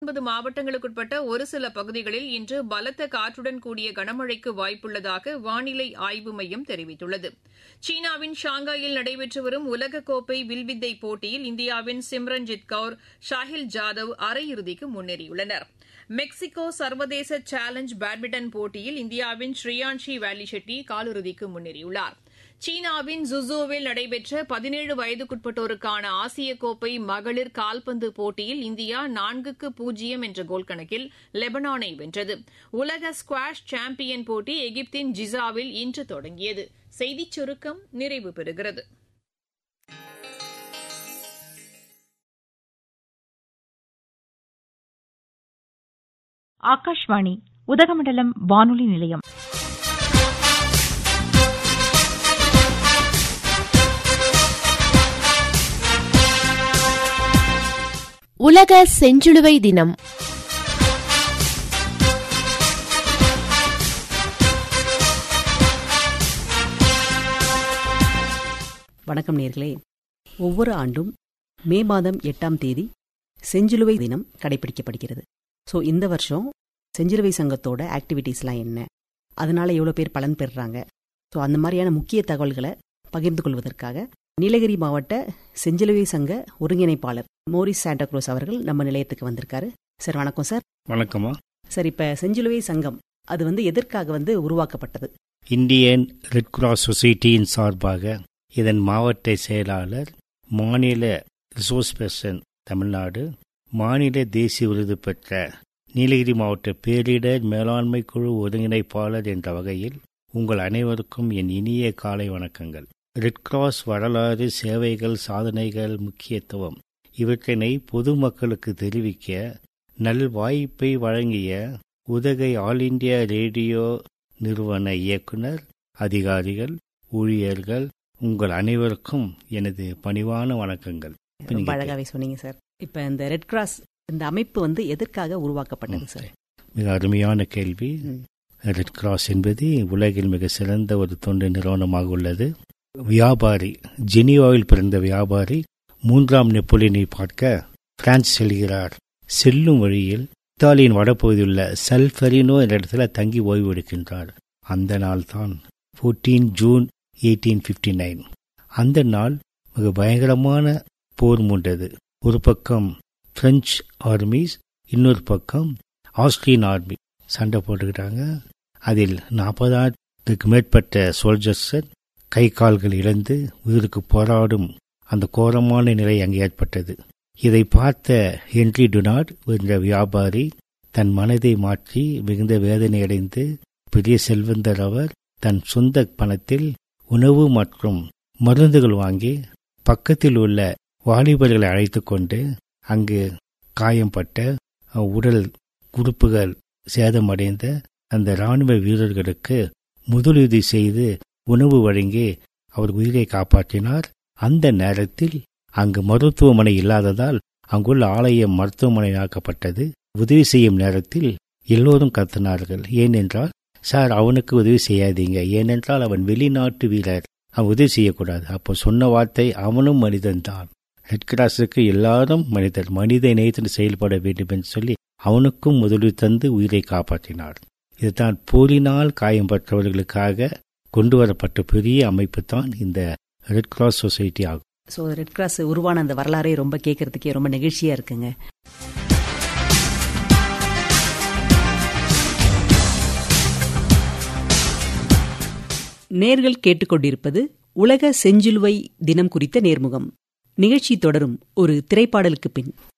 ஒன்பது மாவட்டங்களுக்குட்பட்ட ஒரு சில பகுதிகளில் இன்று பலத்த காற்றுடன் கூடிய கனமழைக்கு வாய்ப்புள்ளதாக வானிலை ஆய்வு மையம் தெரிவித்துள்ளது சீனாவின் ஷாங்காயில் நடைபெற்று வரும் உலகக்கோப்பை வில்வித்தை போட்டியில் இந்தியாவின் சிம்ரன்ஜித் கவுர் ஷாஹில் ஜாதவ் அரையிறுதிக்கு முன்னேறியுள்ளனர் மெக்சிகோ சர்வதேச சேலஞ்ச் பேட்மிண்டன் போட்டியில் இந்தியாவின் ஸ்ரீயான்ஷி வேலி ஷெட்டி காலிறுதிக்கு முன்னேறியுள்ளார் சீனாவின் ஜுசோவில் நடைபெற்ற பதினேழு வயதுக்குட்பட்டோருக்கான ஆசிய கோப்பை மகளிர் கால்பந்து போட்டியில் இந்தியா நான்குக்கு பூஜ்ஜியம் என்ற கோல் கணக்கில் லெபனானை வென்றது உலக ஸ்குவாஷ் சாம்பியன் போட்டி எகிப்தின் ஜிசாவில் இன்று தொடங்கியது செய்திச் சுருக்கம் நிறைவு பெறுகிறது ஆகாஷ்வாணி உதகமண்டலம் வானொலி நிலையம் உலக செஞ்சிலுவை தினம் வணக்கம் நேர்களே ஒவ்வொரு ஆண்டும் மே மாதம் எட்டாம் தேதி செஞ்சிலுவை தினம் கடைபிடிக்கப்படுகிறது ஸோ இந்த வருஷம் செஞ்சிலுவை சங்கத்தோட ஆக்டிவிட்டீஸ்லாம் என்ன அதனால எவ்வளோ பேர் பலன் பெறுறாங்க ஸோ அந்த மாதிரியான முக்கிய தகவல்களை பகிர்ந்து கொள்வதற்காக நீலகிரி மாவட்ட செஞ்சிலுவை சங்க ஒருங்கிணைப்பாளர் மோரிஸ் சாண்டாக்ரோஸ் அவர்கள் நம்ம நிலையத்துக்கு வந்திருக்காரு சார் வணக்கம் சார் வணக்கம்மா சார் இப்போ செஞ்சிலுவை சங்கம் அது வந்து எதற்காக வந்து உருவாக்கப்பட்டது இந்தியன் ரெட் கிராஸ் சொசைட்டியின் சார்பாக இதன் மாவட்ட செயலாளர் மாநில ரிசோர்ஸ் பர்சன் தமிழ்நாடு மாநில தேசிய விருது பெற்ற நீலகிரி மாவட்ட பேரிடர் மேலாண்மை குழு ஒருங்கிணைப்பாளர் என்ற வகையில் உங்கள் அனைவருக்கும் என் இனிய காலை வணக்கங்கள் ரெட் கிராஸ் வரலாறு சேவைகள் சாதனைகள் முக்கியத்துவம் இவற்றினை பொதுமக்களுக்கு தெரிவிக்க நல் வாய்ப்பை வழங்கிய உதகை ஆல் இண்டியா ரேடியோ நிறுவன இயக்குனர் அதிகாரிகள் ஊழியர்கள் உங்கள் அனைவருக்கும் எனது பணிவான வணக்கங்கள் ரொம்ப அழகாவே சொன்னீங்க சார் இப்போ இந்த ரெட் கிராஸ் இந்த அமைப்பு வந்து எதற்காக உருவாக்கப்பட்டது சார் மிக அருமையான கேள்வி ம். ரெட் கிராஸ் என்பது உலகில் மிக சிறந்த ஒரு தொண்டு நிறுவனமாக உள்ளது வியாபாரி ஜெனீவாவில் பிறந்த வியாபாரி மூன்றாம் நெப்போலியனை பார்க்க பிரான்ஸ் செல்கிறார் செல்லும் வழியில் இத்தாலியின் வடபகுதியில் உள்ள சல்ஃபரினோ என்ற இடத்துல தங்கி ஓய்வு எடுக்கின்றார் அந்த நாள் தான் fourteen June eighteen fifty nine அந்த நாள் மிக பயங்கரமான போர் மூண்டது ஒரு பக்கம் பிரெஞ்சு ஆர்மிஸ் இன்னொரு பக்கம் ஆஸ்திரியன் ஆர்மி சண்டை போட்டுக்கிட்டாங்க அதில் நாற்பதாயிரத்துக்கு மேற்பட்ட சோல்ஜர்ஸ் கை கால்கள் இழந்து உயிருக்கு போராடும் அந்த கோரமான நிலை அங்கே ஏற்பட்டது இதை பார்த்த ஹென்ரி டுனாட் என்ற வியாபாரி தன் மனதை மாற்றி மிகுந்த வேதனையடைந்து பெரிய செல்வந்தர் அவர் தன் சொந்த பணத்தில் உணவு மற்றும் மருந்துகள் வாங்கி பக்கத்தில் உள்ள வாலிபர்களை அழைத்து கொண்டு அங்கு காயம்பட்ட உடல் உறுப்புகள் சேதமடைந்த அந்த இராணுவ வீரர்களுக்கு முதலுதவி செய்து உணவு வழங்கி அவர் உயிரை காப்பாற்றினார் அந்த நேரத்தில் அங்கு மருத்துவமனை இல்லாததால் அங்குள்ள ஆலயம் மருத்துவமனையாக்கப்பட்டது உதவி செய்யும் நேரத்தில் எல்லோரும் கத்தினார்கள் ஏனென்றால் சார் அவனுக்கு உதவி செய்யாதீங்க ஏனென்றால் அவன் வெளிநாட்டு வீரர் அவன் உதவி செய்யக்கூடாது அப்போ சொன்ன வார்த்தை அவனும் மனிதன்தான் ரெட் கிராஸுக்கு எல்லாரும் மனிதர் மனித இணையத்தில் செயல்பட வேண்டும் என்று சொல்லி அவனுக்கும் முதலீடு தந்து உயிரை காப்பாற்றினார் இதுதான் போரினால் காயம் பெற்றவர்களுக்காக கொண்டு வரப்பட்ட பெரிய அமைப்பு தான் இந்த ரெட் கிராஸ் சொசைட்டி ஆகும் ஸோ ரெட் கிராஸ் உருவான அந்த வரலாறே ரொம்ப கேட்கறதுக்கே ரொம்ப நெகிழ்ச்சியா இருக்குங்க நேர்கள் கேட்டுக்கொண்டிருப்பது உலக செஞ்சிலுவை தினம் குறித்த நேர்முகம் நிகழ்ச்சி தொடரும் ஒரு திரைப்பாடலுக்கு பின்